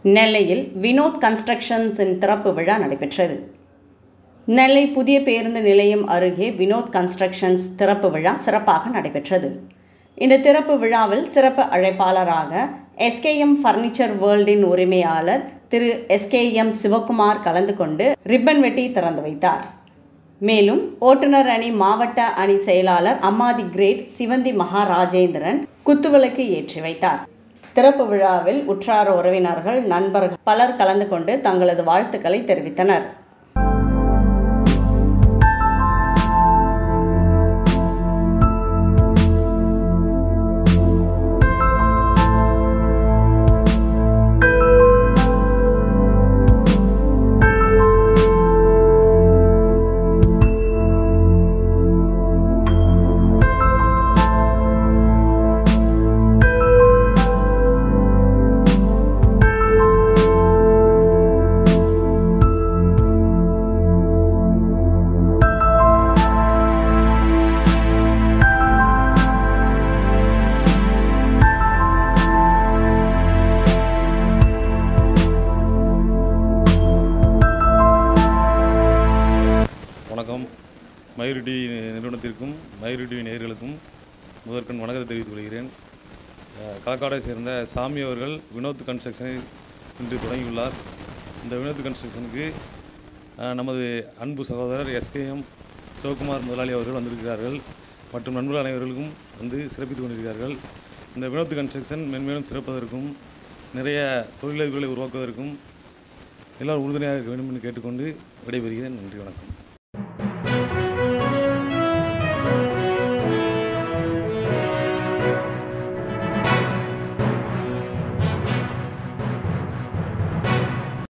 நெல்லையில் வினோத் கன்ஸ்ட்ரக்ஷன்ஸின் திறப்பு விழா நடைபெற்றது நெல்லை புதிய பேருந்து நிலையம் அருகே வினோத் கன்ஸ்ட்ரக்ஷன்ஸ் திறப்பு விழா சிறப்பாக நடைபெற்றது இந்த திறப்பு விழாவில் சிறப்பு அழைப்பாளராக எஸ்கேஎம் ஃபர்னிச்சர் வேர்ல்டின் உரிமையாளர் திரு எஸ்கேஎம் சிவகுமார் கலந்து கொண்டு ரிப்பன் வெட்டி திறந்து வைத்தார் மேலும் ஓட்டுநர் அணி மாவட்ட அணி செயலாளர் அம்மாதி கிரேட் சிவந்தி மகாராஜேந்திரன் குத்துவிளக்கு ஏற்றி வைத்தார் திறப்பு விழாவில் உற்றார உறவினர்கள் நண்பர்கள் பலர் கலந்து கொண்டு தங்களது வாழ்த்துக்களை தெரிவித்தனர் வணக்கம் மயூரிடி நிறுவனத்திற்கும் மயூரிடி நேயர்களுக்கும் முதற்கண் வணக்கத்தை தெரிவித்துக் கொள்கிறேன் அஹ், களக்காடை சேர்ந்த சாமி அவர்கள் வினோத் கன்ஸ்ட்ரக்ஷனை இன்று தொடங்கியுள்ளார் இந்த வினோத் கன்ஸ்ட்ரக்ஷனுக்கு அஹ், நமது அன்பு சகோதரர் எஸ்கேஎம் சிவகுமார் முதலாளி அவர்கள் வந்திருக்கிறார்கள் மற்றும் நண்பர்கள் அனைவர்களுக்கும் வந்து சிறப்பித்துக் கொண்டிருக்கிறார்கள் இந்த வினோத் கன்ஸ்ட்ரக்ஷன் மென்மேலும் சிறப்பதற்கும் நிறைய தொழிலதிபர்களை உருவாக்குவதற்கும் எல்லாரும் உறுதுணையாக இருக்க வேண்டும் என்று கேட்டுக்கொண்டு விடைபெறுகிறேன் நன்றி வணக்கம்